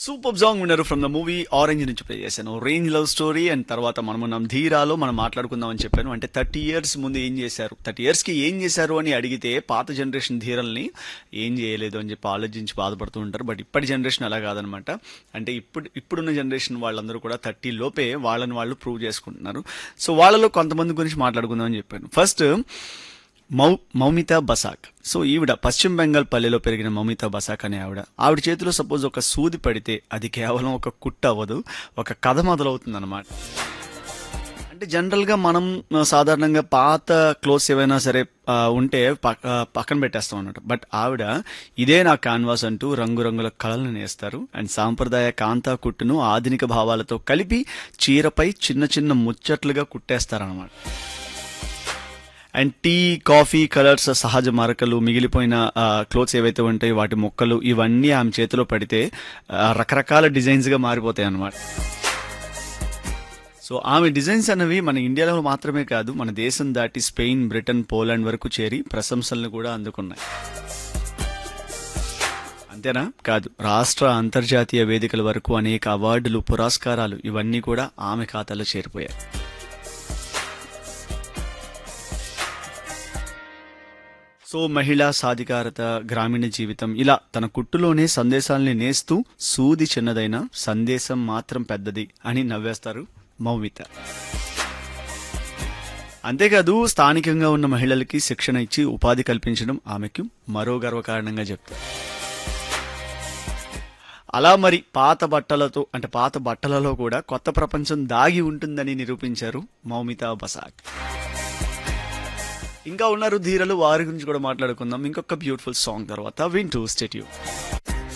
super song విన్నారు from the movie Orange నుంచి play చేశాను రేంజ్ లవ్ స్టోరీ అండ్ తర్వాత మనం మనం ధీరాలో మనం మాట్లాడుకుందాం అని చెప్పాను అంటే థర్టీ ఇయర్స్ ముందు ఏం చేశారు థర్టీ ఇయర్స్ కి ఏం చేశారు అని అడిగితే పాత జనరేషన్ ధీరల్ని ఏం చేయలేదు అని చెప్పి ఆలోచించి బాధపడుతూ ఉంటారు బట్ ఇప్పటి జనరేషన్ అలా కాదనమాట అంటే ఇప్పుడు ఇప్పుడున్న జనరేషన్ వాళ్ళందరూ కూడా థర్టీ లోపే వాళ్ళని వాళ్ళు ప్రూవ్ చేసుకుంటున్నారు సో వాళ్ళలో కొంతమంది గురించి మాట్లాడుకుందాం అని చెప్పాను ఫస్ట్ మౌ మౌమితా బసాక్ సో ఈవిడ పశ్చిమ బెంగాల్ పల్లెలో పెరిగిన మౌమితా బసాక్ అనే ఆవిడ ఆవిడ చేతిలో సపోజ్ ఒక సూది పడితే అది కేవలం ఒక కుట్ట అవ్వదు ఒక కథ మొదలవుతుంది అనమాట అంటే జనరల్గా మనం ఆ, సాధారణంగా పాత క్లోత్స్ ఏవైనా సరే ఆ, ఉంటే పక్క పక్కన పెట్టేస్తాం అన్నట్టు బట్ ఆవిడ ఇదే నా కాన్వాస్ అంటూ రంగురంగుల కళలను నేస్తారు అండ్ సాంప్రదాయ కాంతా కుట్టును ఆధునిక భావాలతో కలిపి చీరపై చిన్న చిన్న ముచ్చట్లుగా కుట్టేస్తారనమాట అండ్ టీ కాఫీ కలర్స్ సహజ మరకలు మిగిలిపోయిన క్లోత్స్ ఏవైతే ఉంటాయో వాటి మొక్కలు ఇవన్నీ ఆమె చేతిలో పడితే ఆ, రకరకాల డిజైన్స్ గా మారిపోతాయి అన్నమాట సో ఆమె డిజైన్స్ అనేవి మన ఇండియాలో మాత్రమే కాదు మన దేశం దాటి స్పెయిన్ బ్రిటన్ పోలాండ్ వరకు చేరి ప్రశంసలను కూడా అందుకున్నాయి అంతేనా కాదు రాష్ట్ర అంతర్జాతీయ వేదికల వరకు అనేక అవార్డులు పురస్కారాలు ఇవన్నీ కూడా ఆమె ఖాతాలో చేరిపోయాయి సో మహిళా సాధికారత గ్రామీణ జీవితం ఇలా తన కుట్టులోనే సందేశాల్ని నేస్తూ సూది చిన్నదైన సందేశం మాత్రం పెద్దది అని నవ్వేస్తారు మౌమిత అంతేకాదు స్థానికంగా ఉన్న మహిళలకి శిక్షణ ఇచ్చి ఉపాధి కల్పించడం ఆమెకు మరో గర్వకారణంగా చెప్తారు అలా మరి పాత బట్టలతో అంటే పాత బట్టలలో కూడా కొత్త ప్రపంచం దాగి ఉంటుందని నిరూపించారు మౌమితా బసాక్ ఇంకా ఉన్నారు ధీరలు వారి గురించి కూడా మాట్లాడుకుందాం ఇంకొక బ్యూటిఫుల్ సాంగ్ తర్వాత వింటూ స్టేట్యూ